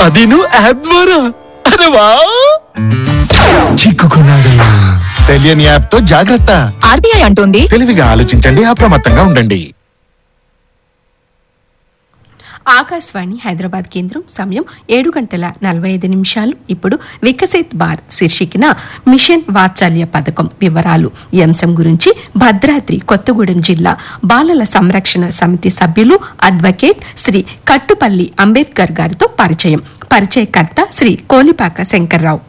అదిను app ద్వారా అరే వా చిక్కుకున్నాడు తెలియని యాప్ తో జాగ్రత్త ఆర్బీఐ అంటోంది తెలివిగా ఆలోచించండి అప్రమత్తంగా ఉండండి ఆకాశవాణి హైదరాబాద్ కేంద్రం సమయం ఏడు గంటల నలభై ఐదు నిమిషాలు ఇప్పుడు వికసిత్ బార్ శీర్షికన మిషన్ వాత్సల్య పథకం వివరాలు ఈ అంశం గురించి భద్రాద్రి కొత్తగూడెం జిల్లా బాలల సంరక్షణ సమితి సభ్యులు అడ్వకేట్ శ్రీ కట్టుపల్లి అంబేద్కర్ గారితో పరిచయం పరిచయకర్త శ్రీ కోలిపాక శంకర్రావు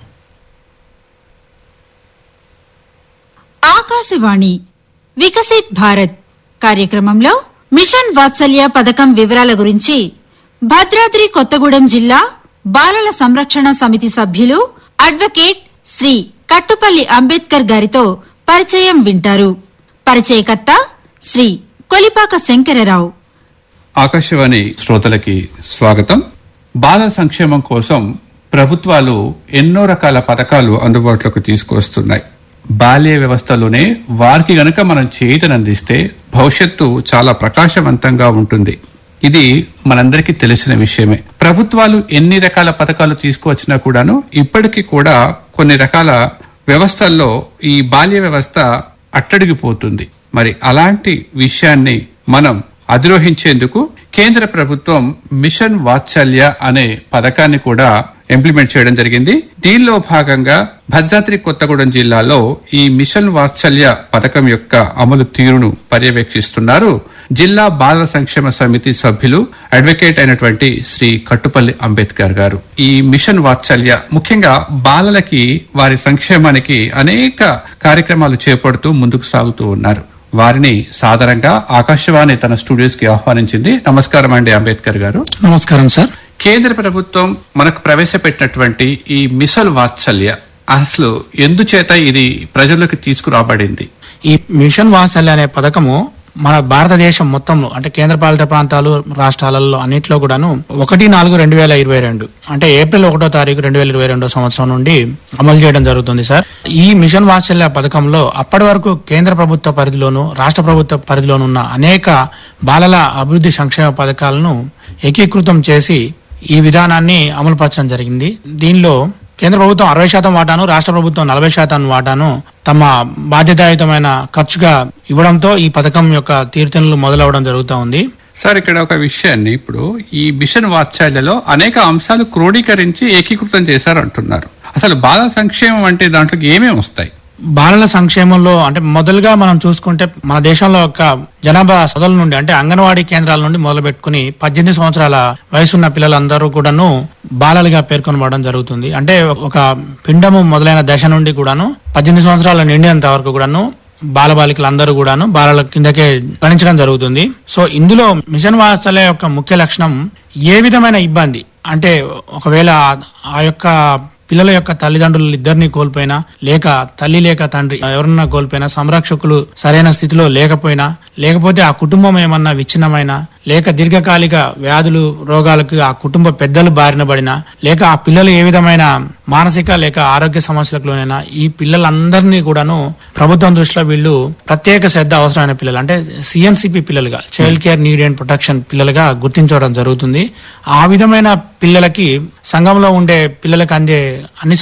ఆకాశవాణి వికసిత్ భారత్ కార్యక్రమంలో మిషన్ వాత్సల్య పథకం వివరాల గురించి భద్రాద్రి కొత్తగూడెం జిల్లా బాలల సంరక్షణ సమితి సభ్యులు అడ్వకేట్ శ్రీ కట్టుపల్లి అంబేద్కర్ గారితో పరిచయం వింటారు పరిచయకర్త శ్రీ కొలిపాక శంకరరావు ఆకాశవాణి శ్రోతలకి స్వాగతం బాల సంక్షేమం కోసం ప్రభుత్వాలు ఎన్నో రకాల పథకాలు అందుబాటులోకి తీసుకొస్తున్నాయి బాల్య వ్యవస్థలోనే వారికి గనక మనం చేతనందిస్తే భవిష్యత్తు చాలా ప్రకాశవంతంగా ఉంటుంది ఇది మనందరికీ తెలిసిన విషయమే ప్రభుత్వాలు ఎన్ని రకాల పథకాలు తీసుకువచ్చినా కూడాను ఇప్పటికీ కూడా కొన్ని రకాల వ్యవస్థల్లో ఈ బాల్య వ్యవస్థ అట్టడిగిపోతుంది మరి అలాంటి విషయాన్ని మనం అధిరోహించేందుకు కేంద్ర ప్రభుత్వం మిషన్ వాత్సల్య అనే పథకాన్ని కూడా ఇంప్లిమెంట్ చేయడం జరిగింది దీనిలో భాగంగా భద్రాద్రి కొత్తగూడెం జిల్లాలో ఈ మిషన్ వాత్సల్య పథకం యొక్క అమలు తీరును పర్యవేక్షిస్తున్నారు జిల్లా బాలల సంక్షేమ సమితి సభ్యులు అడ్వకేట్ అయినటువంటి శ్రీ కట్టుపల్లి అంబేద్కర్ గారు ఈ మిషన్ వాత్సల్య ముఖ్యంగా బాలలకి వారి సంక్షేమానికి అనేక కార్యక్రమాలు చేపడుతూ ముందుకు సాగుతూ ఉన్నారు వారిని సాదరంగా ఆకాశవాణి తన స్టూడియోస్ కి ఆహ్వానించింది నమస్కారం అండి అంబేద్కర్ గారు నమస్కారం సార్ కేంద్ర ప్రభుత్వం మనకు ప్రవేశపెట్టినటువంటి ఈ మిసల్ వాత్సల్య అసలు ఎందుచేత ఇది ప్రజల్లోకి తీసుకురాబడింది ఈ మిషన్ వాత్సల్య అనే పథకము మన భారతదేశం మొత్తంలో అంటే కేంద్ర పాలిత ప్రాంతాలు రాష్ట్రాలలో అన్నింటిలో కూడాను ఒకటి నాలుగు రెండు వేల ఇరవై రెండు అంటే ఏప్రిల్ ఒకటో తారీఖు రెండు వేల ఇరవై రెండో సంవత్సరం నుండి అమలు చేయడం జరుగుతుంది సార్ ఈ మిషన్ వాత్సల్య పథకంలో అప్పటి వరకు కేంద్ర ప్రభుత్వ పరిధిలోను రాష్ట్ర ప్రభుత్వ పరిధిలోను ఉన్న అనేక బాలల అభివృద్ధి సంక్షేమ పథకాలను ఏకీకృతం చేసి ఈ విధానాన్ని అమలుపరచడం జరిగింది దీనిలో కేంద్ర ప్రభుత్వం అరవై శాతం వాటాను రాష్ట్ర ప్రభుత్వం నలభై శాతం వాటాను తమ బాధ్యతాయుతమైన ఖర్చుగా ఇవ్వడంతో ఈ పథకం యొక్క తీరుతెన్నులు మొదలవడం జరుగుతూ ఉంది సార్ ఇక్కడ ఒక విషయాన్ని ఇప్పుడు ఈ మిషన్ వాత్సల్యలో అనేక అంశాలు క్రోడీకరించి ఏకీకృతం చేశారు అంటున్నారు అసలు బాల సంక్షేమం అంటే దాంట్లోకి ఏమేమి వస్తాయి బాలల సంక్షేమంలో అంటే మొదలుగా మనం చూసుకుంటే మన దేశంలో ఒక జనాభా సొదల నుండి అంటే అంగన్వాడీ కేంద్రాల నుండి మొదలు పెట్టుకుని పద్దెనిమిది సంవత్సరాల వయసున్న పిల్లలందరూ కూడాను బాలలుగా పేర్కొనబడడం జరుగుతుంది అంటే ఒక పిండము మొదలైన దశ నుండి కూడాను పద్దెనిమిది సంవత్సరాల నిండినంత వరకు కూడాను బాలబాలికలు అందరూ కూడాను బాలల కిందకే గణించడం జరుగుతుంది సో ఇందులో మిషన్ వాత్సల్య యొక్క ముఖ్య లక్షణం ఏ విధమైన ఇబ్బంది అంటే ఒకవేళ ఆ- ఆ యొక్క పిల్లల యొక్క తల్లిదండ్రులు ఇద్దరిని కోల్పోయినా లేక తల్లి లేక తండ్రి ఎవరన్నా కోల్పోయినా సంరక్షకులు సరైన స్థితిలో లేకపోయినా లేకపోతే ఆ కుటుంబం ఏమన్నా విచ్ఛిన్నమైనా లేక దీర్ఘకాలిక వ్యాధులు రోగాలకు ఆ కుటుంబ పెద్దలు బారిన పడినా లేక ఆ పిల్లలు ఏ విధమైన మానసిక లేక ఆరోగ్య సమస్యలకు లోనైనా ఈ పిల్లలందరినీ కూడాను ప్రభుత్వం దృష్టిలో వీళ్ళు ప్రత్యేక శ్రద్ధ అవసరమైన పిల్లలు అంటే సిఎన్సిపి పిల్లలుగా child care need and protection పిల్లలుగా గుర్తించడం జరుగుతుంది ఆ విధమైన పిల్లలకి సంఘంలో ఉండే పిల్లలకు అందే అన్ని